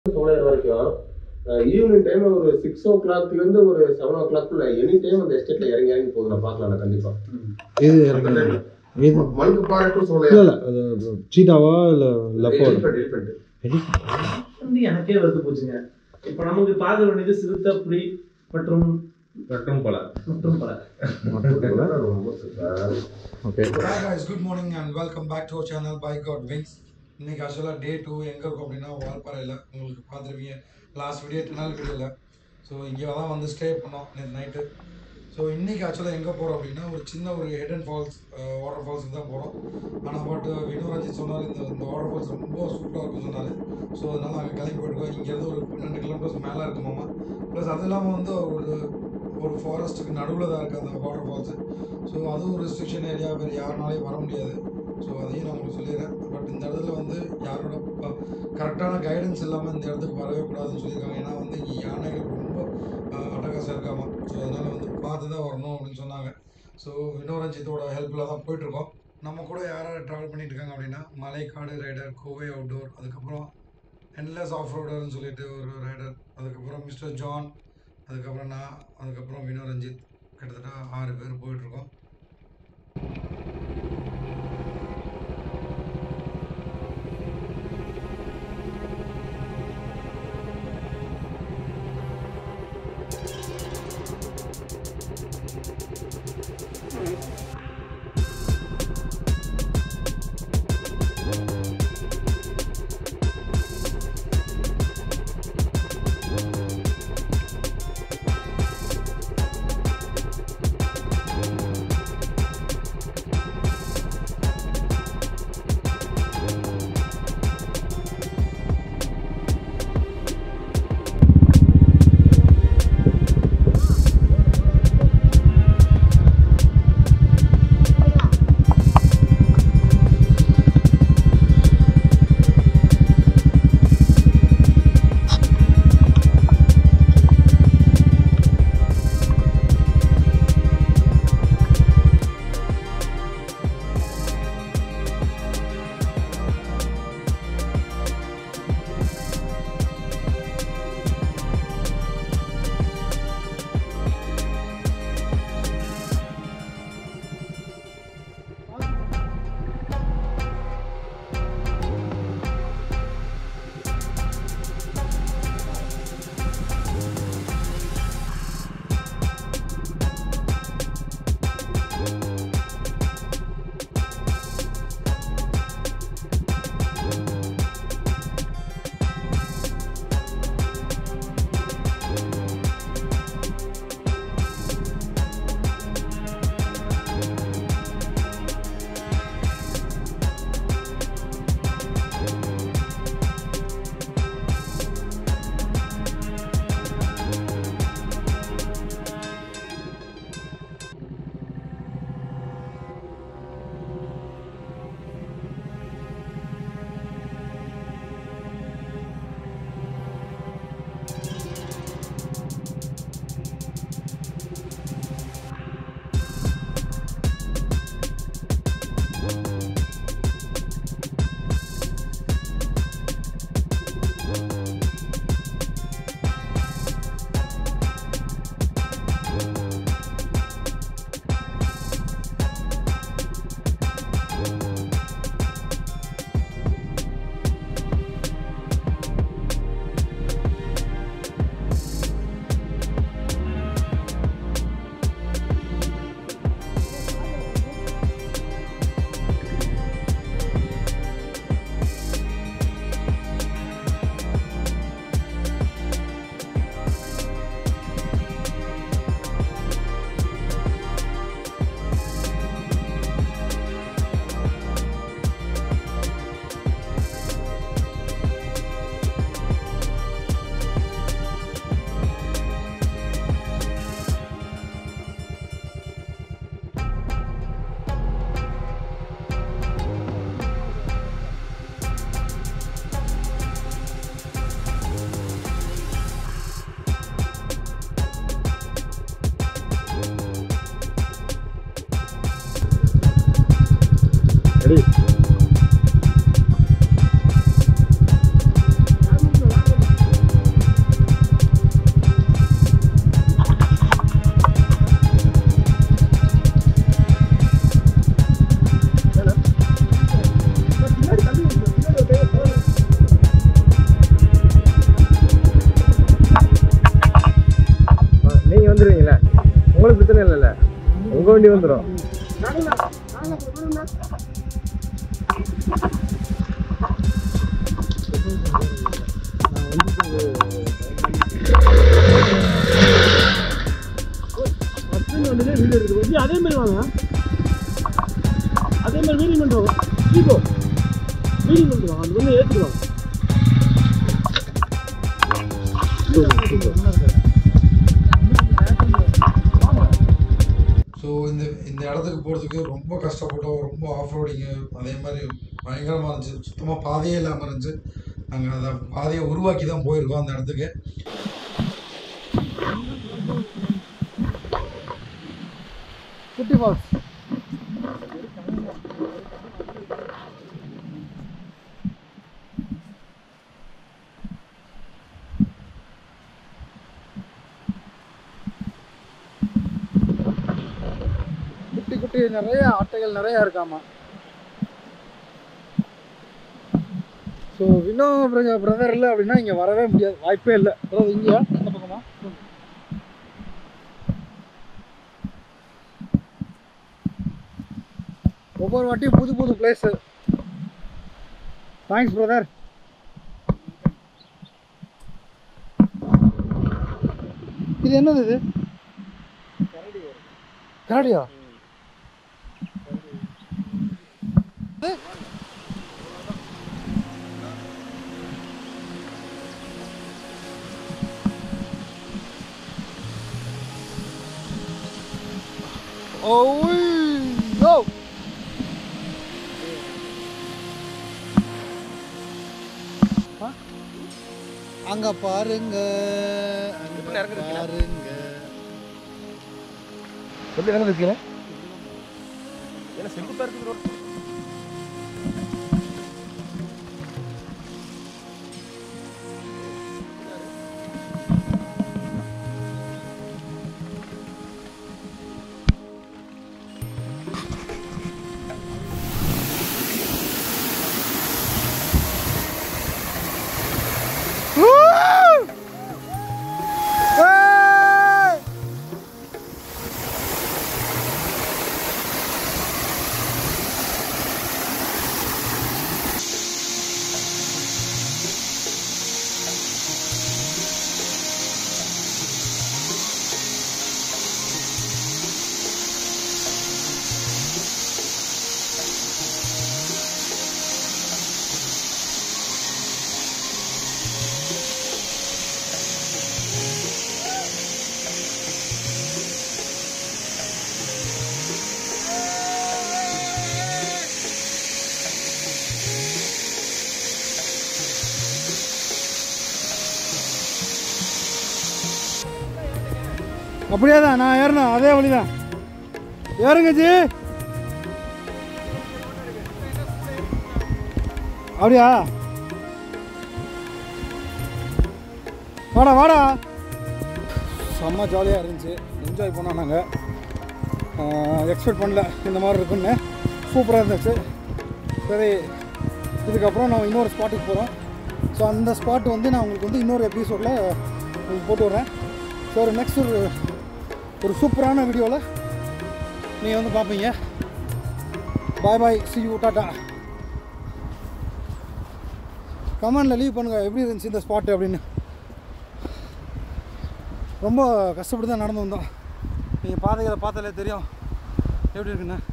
சோழையர் வரைக்கும் ஈவினிங் டைம்ல ஒரு சிக்ஸ் ஓ கிளாக்ல இருந்து ஒரு செவன் ஓ கிளாக்குள்ள எனி டைம் அந்த எஸ்டேட்ல இறங்கி இறங்கி போகுது நான் பார்க்கலாம் கண்டிப்பா இது அந்த இறங்குது. time ல. இது மலுக்கு பாறை டு இல்லை சோழையர் இல்லை அது சீட்டாவா இல்லை லெப்போட Elephant, elephant. வந்து எனக்கே வருது போச்சுங்க இப்போ நமக்கு பார்க்க வேண்டியது சிறுத்தை புலி மற்றும் மற்றும் பல மற்றும் பல ரொம்ப super. Okay Hi guys, good morning and welcome back to our channel by God Wings. இன்னைக்கு ஆக்சுவலாக டே டூ எங்கே இருக்கும் அப்படின்னா வால்பாறையில் உங்களுக்கு பார்த்துருப்பீங்க லாஸ்ட் வீடியோ டெனால் வீடியோவில் ஸோ இங்கே தான் வந்து ஸ்டே பண்ணோம் நேற்று நைட்டு ஸோ இன்னைக்கு ஆக்சுவலாக எங்கே போகிறோம் அப்படின்னா ஒரு சின்ன ஒரு ஹெடன் ஃபால்ஸ் வாட்டர் ஃபால்ஸுக்கு தான் போகிறோம் ஆனால் பட் வினோராஜி சொன்னார் இந்த இந்த வாட்டர் ஃபால்ஸ் ரொம்ப சூப்பராக இருக்கும்னு சொன்னார் ஸோ அதனால் அங்கே கிளம்பி போயிட்டுருக்கோம் இங்கேருந்து ஒரு பன்னெண்டு கிலோமீட்டர்ஸ் மேலே இருக்குமாமா ப்ளஸ் அது இல்லாமல் வந்து ஒரு ஒரு ஃபாரஸ்ட்டுக்கு நடுவில் தான் இருக்குது அந்த வாட்டர் ஃபால்ஸு ஸோ அதுவும் ஒரு ரெஸ்ட்ரிக்ஷன் ஏரியா வேறு யாருனாலையும் வர முடியாது ஸோ அதையும் நான் உங்களுக்கு சொல்லிடுறேன் பட் இந்த இடத்துல வந்து யாரோட கரெக்டான கைடன்ஸ் இல்லாமல் இந்த இடத்துக்கு வரவே கூடாதுன்னு சொல்லியிருக்காங்க ஏன்னா வந்து இங்கே யானைகள் ரொம்ப அஹ், அட்டகாசம் இருக்காமா ஸோ அதனால் வந்து பார்த்து தான் வரணும் அப்படின்னு சொன்னாங்க ஸோ வினோரஞ்சித்தோட ஹெல்ப்பில் தான் போயிட்டுருக்கோம் நம்ம கூட யார் யார் ட்ராவல் பண்ணிட்டு இருக்காங்க அப்படின்னா மலை காடு ரைடர் கோவை அவுட்டோர் அதுக்கப்புறம் என்லெஸ் ஆஃப் ரோடர்னு சொல்லிட்டு ஒரு ரைடர் அதுக்கப்புறம் மிஸ்டர் ஜான் அதுக்கப்புறம் நான் அதுக்கப்புறம் வினோரஞ்சித் கிட்டத்தட்ட ஆறு பேர் போயிட்டுருக்கோம் வந்துருவீங்களா உங்களுக்கு பிரச்சனை இல்லைல்ல உங்க வண்டி வந்துடும் அதே மாதிரி வாங்க அதே மாதிரி வீடியோ பண்ணுறோம் கீபோ வீடியோ பண்ணுறோம் அது வந்து ஏற்றுக்குவாங்க ஸோ இந்த இந்த இடத்துக்கு போகிறதுக்கு ரொம்ப கஷ்டப்பட்டோம் ரொம்ப ஆஃப் ரோடிங்கு அதே மாதிரி பயங்கரமாக இருந்துச்சு சுத்தமாக பாதையே இல்லாமல் இருந்துச்சு நாங்கள் அதை பாதையை உருவாக்கி தான் போயிருக்கோம் அந்த இடத்துக்கு குட்டி ஃபால்ஸ் குட்டி குட்டி நிறைய ஆட்டைகள் நிறைய இருக்காமா ஸோ வினோ பிரதர் இல்லை அப்படின்னா இங்கே வரவே முடியாது வாய்ப்பே இல்லை அதாவது இங்கேயா இந்த பக்கமா ஒவ்வொரு வாட்டியும் புது புது பிளேஸு தேங்க்ஸ் பிரதர் இது என்னது இது கரடியா Oh, no! அங்க பாருங்க அங்க பாருங்க எப்படி இறங்க இருக்கீங்களா அப்படியே தான் நான் ஏறணும் அதே வழி தான் ஏறுங்க ஜி அப்படியா வாடா வாடா செம்ம ஜாலியாக இருந்துச்சு என்ஜாய் பண்ணோம் நாங்கள் எக்ஸ்பெக்ட் பண்ணல இந்த மாதிரி இருக்குன்னு சூப்பராக இருந்துச்சு சரி இதுக்கப்புறம் நான் இன்னொரு ஸ்பாட்டுக்கு போகிறோம் ஸோ அந்த ஸ்பாட் வந்து நான் உங்களுக்கு வந்து இன்னொரு எபிசோடில் உங்களுக்கு போட்டு விட்றேன் ஸோ ஒரு நெக்ஸ்ட் ஒரு ஒரு சூப்பரான வீடியோவில் நீங்கள் வந்து பார்ப்பீங்க bye bye see you tata கமெண்டில் லீவ் பண்ணுங்கள் எப்படி இருந்துச்சு இந்த ஸ்பாட்டு அப்படின்னு ரொம்ப கஷ்டப்பட்டு தான் நடந்து வந்தோம் நீங்கள் பாதைகளை பார்த்தாலே தெரியும் எப்படி இருக்குன்னு